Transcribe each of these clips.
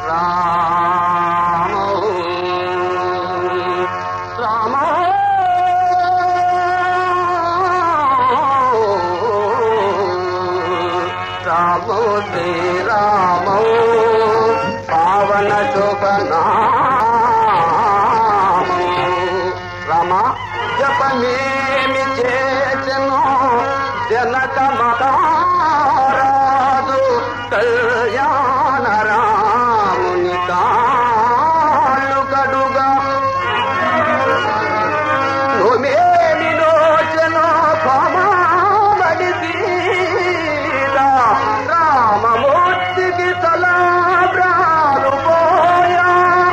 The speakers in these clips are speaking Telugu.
రామ రామ రామ శ్రీరామ పావన శుభనామ రమ జపమేమి చేసెను జనక మదారాజు కళ్యాణ రాముని కాళ్ళు కడుగా నోమేమి నోచనో పమామడి సీతా రామమూర్తికి తలాబ్రాలు పోయా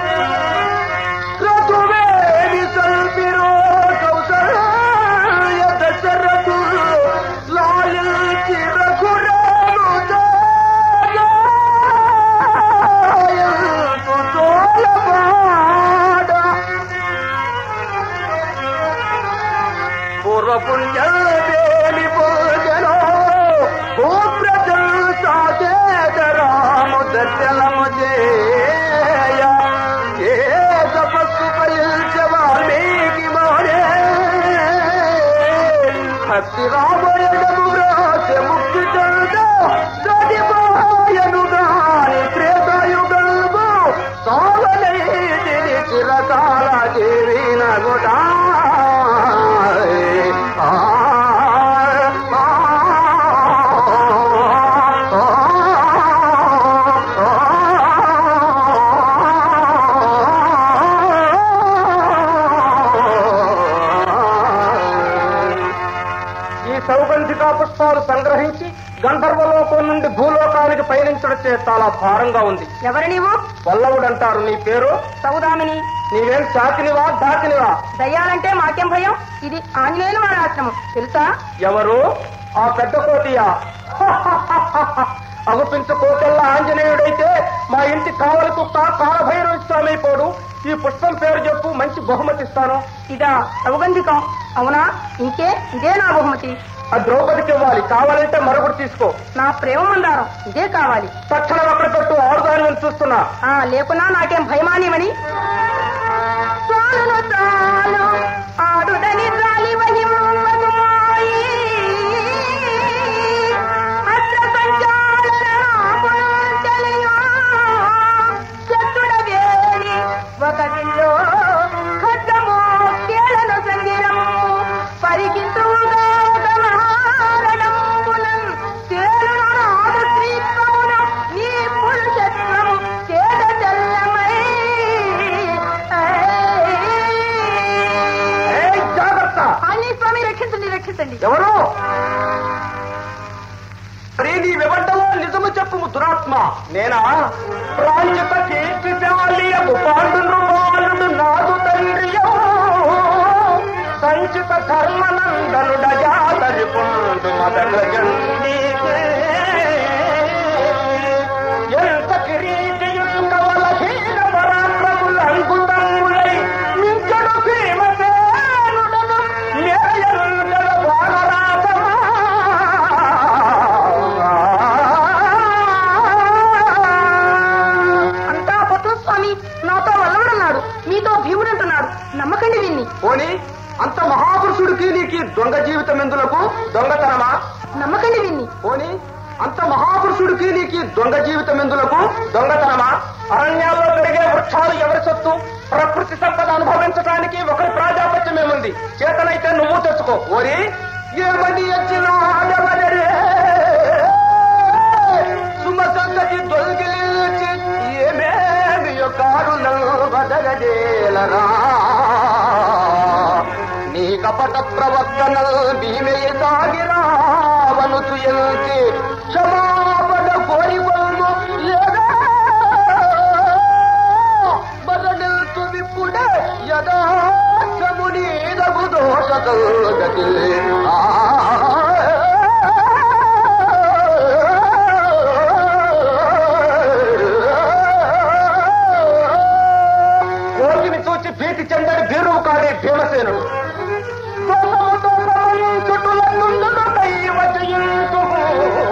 క్రతువేమి సల్పిరో కౌసల్య దశరథు లాలించి రఘురాము జాయంతు తోలపాడ పూర్వపుణ్యేమి పూజలో భూప్రజల్ సాకేతరాము దర్శనము చేయ ఏ తపస్సు పలించ వాల్మీకి మోనే భక్తి రామయడము రాస ముక్తి చందో గడిపాయను గాని త్రేతాయుగంబు సాగలేదిని చిరకాల జీవిన గుడా ఈ సౌగంధికా పుష్పాలు సంగ్రహించి గంధర్వలోకం నుండి భూలోకానికి పయనించడం చే చాలా భారంగా ఉంది ఎవరు నీవు పల్లవుడంటారు నీ పేరు సౌదామిని నీవేం చాకినివా దాకినివా దయ్యాలంటే మాకేం భయం ఇది ఆంజనేయులు వారి ఆశ్రమం తెలుసా ఎవరు ఆ పెద్ద కోటియా అగుపించు కోటల్లా ఆంజనేయుడైతే మా ఇంటి కావలి కుక్క కాలభైరవ స్వామైపోడు ఈ పుష్పం పేరు చెప్పు మంచి బహుమతి ఇస్తాను ఇదా సౌగంధికం అవునా ఇంకే ఇదే నా బహుమతి ఆ ద్రౌపదికి ఇవ్వాలి కావాలంటే మరొకటి తీసుకో నా ప్రేమ మందారం ఇదే కావాలి తక్షణం అక్కడ పెట్టు ఆరుదాని చూస్తున్నా ఆ లేకున్నా నాకేం భయమానివని చాలును చాలు ఆడుదని జాలి వహిమ్మగుమాయి. అస్త్ర సంచాలన పుణ్యలియో. చతుర వేలి ఒక విల్లో ఖడ్గము కేళను సంగిరము పరికింతుగా ఒక మహారణంబునం తేలును నాదు శ్రీత్వమున నీ పురుషత్వము చేత చల్లమై ఏయ్, జాగ్రత్త ఆంజనేయ స్వామి రక్షించండి రక్షించండి ఎవరు మరి నీ వివడ్డలో నిజము చెప్పుము దురాత్మ నేనా ప్రాంచిత కీర్తిశాలియకు పాండు బాలుడు నాదు తండ్రియో సంచిత ధర్మనందను డజాదరి పొందు మదగజండి ఎంత కిరీటియుల్ కవల హీన పరాక్రములు అంకుతములై మించడు భీమసేనుడను నేయంగల వానరాధమా అంతా పట్టు స్వామి నాతో వల్లవడన్నాడు మీతో భీముడంటున్నాడు నమ్మకండి విన్ని పోనీ అంత మహాపురుషుడికి నీకు దొంగ జీవితం ఎందులకు దొంగతనమా నమ్మకండి విన్ని పోనీ అంత మహాపురుషుడికి నీకు దొంగ జీవితం ఎందులకు దొంగతనమా అరణ్యాల్లో పెరిగే వృక్షాలు ఎవరి సొత్తు ప్రకృతి సంపద అనుభవించడానికి ఒకరి ప్రాజాపత్యమేముంది చేతనైతే నువ్వు తెచ్చుకో ఓరి ఏమని వచ్చినా ఆడవలరే సుమ సంగతి దొంగిలించి ఏమేమి కారుణం వదగజేలరా నీ కపట ప్రవర్తనల్ భీమయ్య సాగిరావను తుయంచి క్షమాపణ కోరివము లేదా బదనిల్తు విప్పుడే యథాక్షమునీదగు దోషగతి కోటిని చూచి భీతి చెందని భీరువు కాడే భీమసేనుడు దోషముతో ప్రపంచుటుల నుండును దైవ జయింతువు.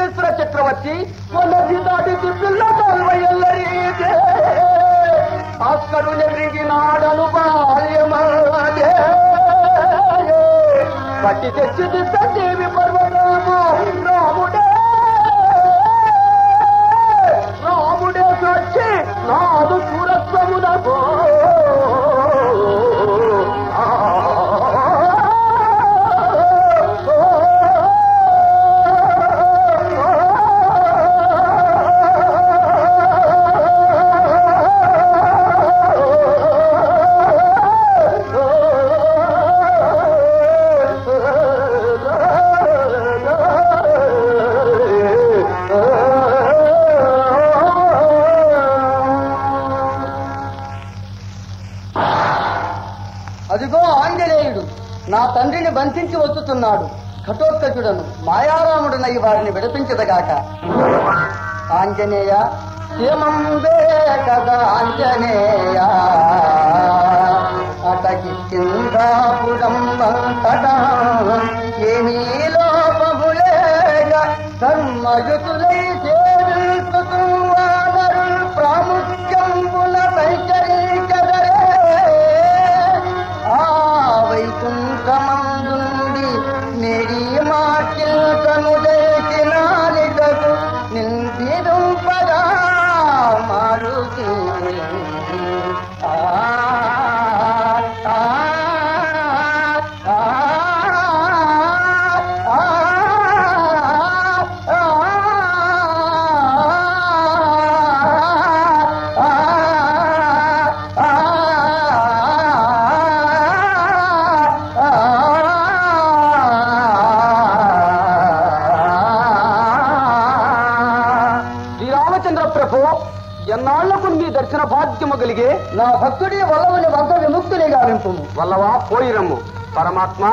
విశ్వేశ్వర చక్రవర్తి కొనది దాటికి పిల్ల కల్వయల్లరీతే భాస్కరుని ఎదిగినాడను బాల్యమాదే పట్టి తెచ్చి సంజీవి పర్వతము రాముడే రాముడే సచ్చి నాదు సురత్వమునకు అదిగో ఆంజనేయుడు నా తండ్రిని బంధించి వస్తున్నాడు ఘటోత్కచుడను మాయారాముడునై వారిని విడిపించదగాక ఆంజనేయ క్షేమంబే కదా ఆంజనేయ అతకి కిందాపురం వంతటా ఏమీ లోపములేక ధర్మయుతులై సేవించుతూ వానరుల్ ప్రాముఖ్యంబుల సంచరించదరే ఆ వైకుంఠమందుండి మేరీ మాటిల్కను దేశినాలిటకు నిందిరుంపగా మారుతి ఆ, ఆ, ఆ, ఆ, శ్రీరామచంద్ర ప్రభు ఎన్నాళ్లకు నీ దర్శన భాగ్యము కలిగే నా భక్తుడి వల్లవని వంద విముక్తుని గావింపు వల్లవా పోయిరమ్ము పరమాత్మ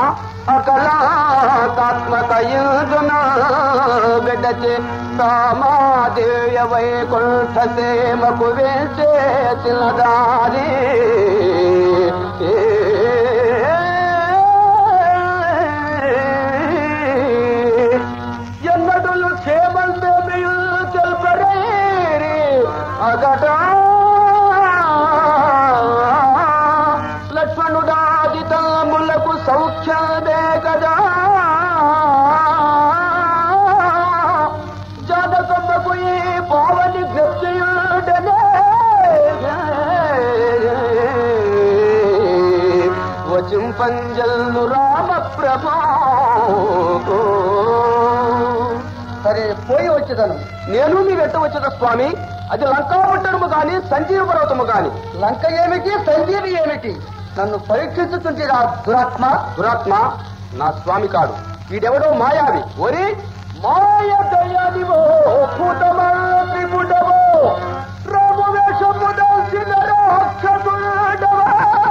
అకలాత్మకయుదున బిడ్డచే సామాదేయ వైకుంఠ సేమకు వేసే తినదారి ఎన్నడులు క్షేమంతమియు తెలుపరేరి అగట లక్ష్మణుడాది తమ్ములకు సౌఖ్యమే కదా జాతకమ్మకు ఈ పావని జ్ఞప్తియుడనే వచింపంజల్లు రామ ప్రభా సరే పోయి వచ్చేదను నేను మీ వెంట వచ్చిన స్వామి అది లంకాపట్టణము గాని సంజీవ పర్వతము గాని లంక ఏమిటి సంజీవి ఏమిటి నన్ను పరీక్షించుతుంటే ఆ దురాత్మ దురాత్మ నా స్వామి కాడు వీడెవడో మాయావి ఒరి మాయ దయాదివో భూతమాత్రి బుడవో రాము వేషము దాల్చిన రాక్షసుడవో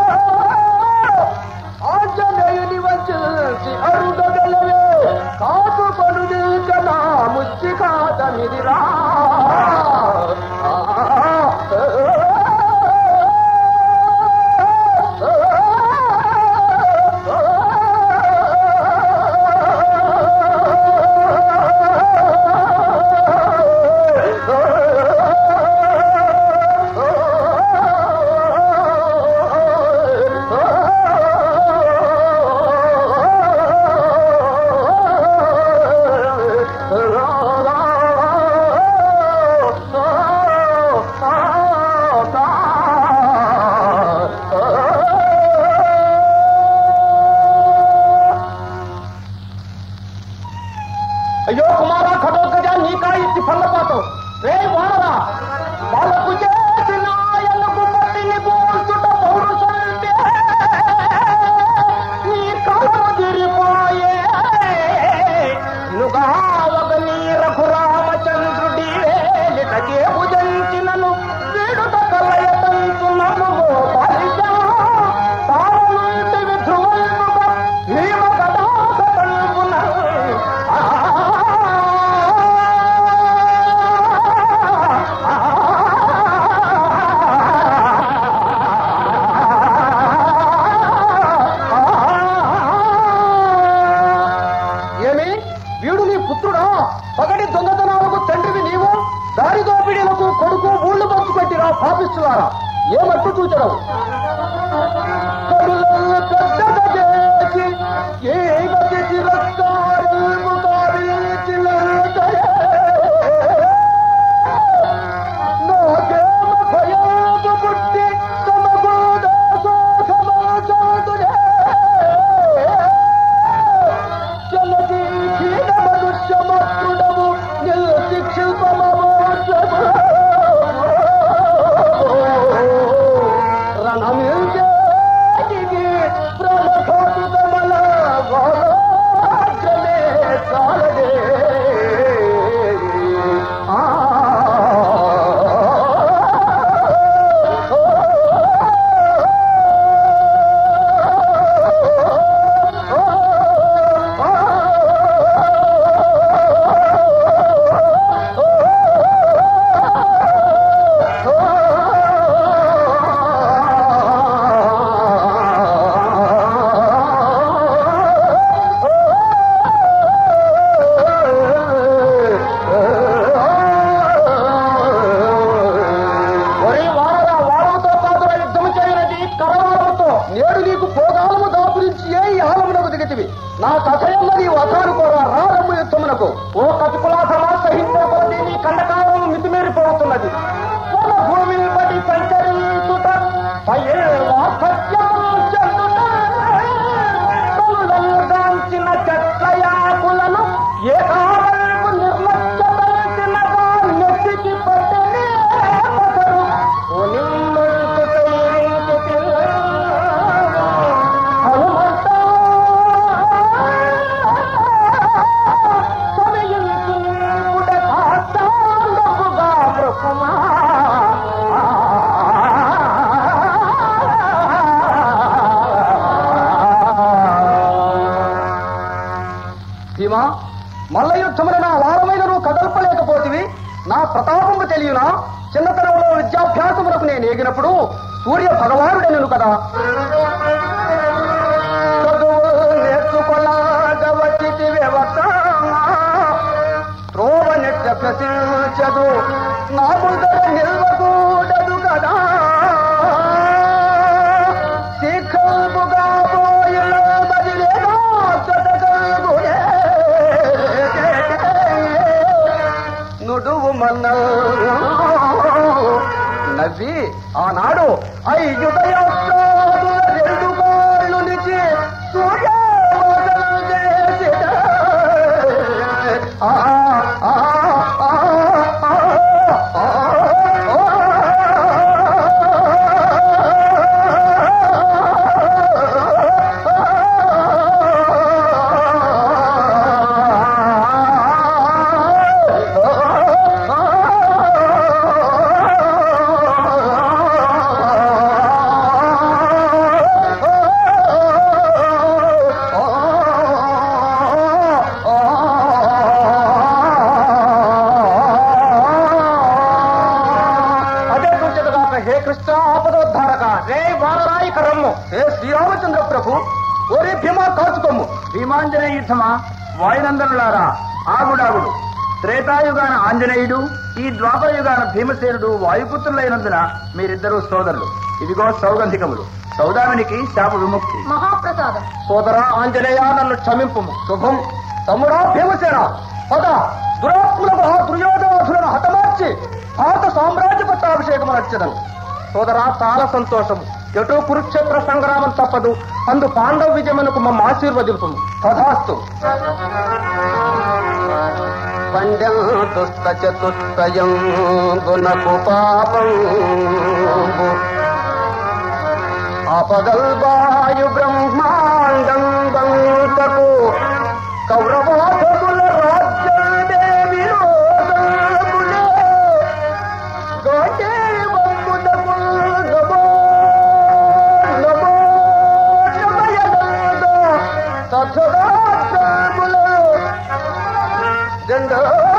ఆంజనేయుని వచ్చి అరుగగలవే కాదు పనుది కదా ముచ్చి కాదమిదిరా అయ్యో కుమారా ఖటోత్కజ నీకా ఇచ్చి ఫల్లపాతం రే వానరా వాళ్ళకు చేసిన ఆయనకు పట్టిని పోల్చుట పౌరుషంటే నీ కాలము తిరిపోయే నుగా ఒక నీ రఘురామచంద్రుడి వేలిటకే భుజంచినను వీడుట కలయ తంతు నమ్ము బలిజా తానుంటి విధువైన భీమ కథాకటంపున ఆ పుత్రుడా పగటి దొంగతనాలకు తండ్రివి నీవు దారి దోపిడీలకు కొడుకు ఊళ్ళు పంచుకొట్టిరా పాపిస్తున్నారా ఏమట్టు చూచడవు కడులను పెద్దగా చేసి ఏమతి తిరస్కారము కావించినంతయే. నాకేమ భయము పుట్టి తమకు దాసోహమాచాతులే. చలతి క్షీణ మనుష్యమాతృడము నిర్శిక్షిల్పమోచము రణమిల్దేటికి ప్రమఖోటితమల వారాజ్యమే చాలదే. ఆ ఒరే వారరా వారముతో కాదురా యుద్ధము చేయనది కరవారముతో నేడు నీకు భోగాలము దాపురించి ఏ ఈ ఆలమునకు దిగతివి నా కథయన్న నీవు అసాను కోరా రా రమ్ము యుద్ధమునకు ఓ కపికులాసమా సహించే కొద్దీ నీ కండకాలం మితిమీరిపోతున్నది మన భూమిని బట్టి సంచరించుట పయేవాసత్యం చెందుట తనులంగాంచిన చెట్లయాకులను ఏకావైపు నిర్లక్ష్యపరిచిన నెత్తికి పట్టనే పసరు ఒనిమ్మడుకు తైరించి తిన్నావా? హనుమంతా సమయించుకుడ కాస్తాండపుగా బ్రహ్మా భీమా మల్ల యుద్ధమున నా వారమైన నువ్వు కదల్పలేకపోతివి నా ప్రతాపము తెలియనా చిన్నతనంలో విద్యాభ్యాసములకు నేను ఏగినప్పుడు సూర్య భగవానుడెను కదా చదువు నేర్చుకొలాగవచితి వ్యవస్థ త్రోవ నిత్య ప్రశించదు నా ముందర నిల్వకూడదు కదా శీఘ్రముగా పోయిన బదిలేదో చదగలుగునే. నుడువు మన్న నవ్వి ఆనాడు ఐయుదయ రెండు కోళ్ళు నుంచి సూర్యోదయం చేసిన ఆ, ఆ, ఆ, ఆ, ఆ, అదే సూచనగాక హే కృష్ణ ఆపదోద్ధారక రే వానరాయి కరమ్ము హే శ్రీరామచంద్ర ప్రభు ఒరే భీమా కాచుకోము భీమాంజనేయ యుద్ధమా వాయునందనులారా ఆగుడాగుడు త్రేతాయుగాన ఆంజనేయుడు ఈ ద్వాపర యుగాన భీమసేనుడు వాయుపుత్రులైనందున మీరిద్దరూ సోదరులు ఇదిగో సౌగంధికములు సౌదామినికి శాప విముక్తి మహాప్రసాదం సోదరా ఆంజనేయ నన్ను క్షమింపుము శుభం తమ్ముడా భీమసేన పద దురాత్ములకు ఆ దుర్యోధనాథులను హతమార్చి భారత సామ్రాజ్య పట్టాభిషేకం నచ్చదను సోదరా చాలా సంతోషము ఎటు కురుక్షేత్ర సంగ్రామం తప్పదు అందు పాండవ విజయమునకు మమ్మ ఆశీర్వదింపు తథాస్తు పండంతుస్త చతుష్టయం గుణకు పాపం ఆపదల్వాయు బ్రహ్మాండం బంతకు కౌరవాధకుల రాజ్యదేవి రోదకులే గోటే వంపుటకు నమో నమో నమయనంద తథరాత్రములు జెండా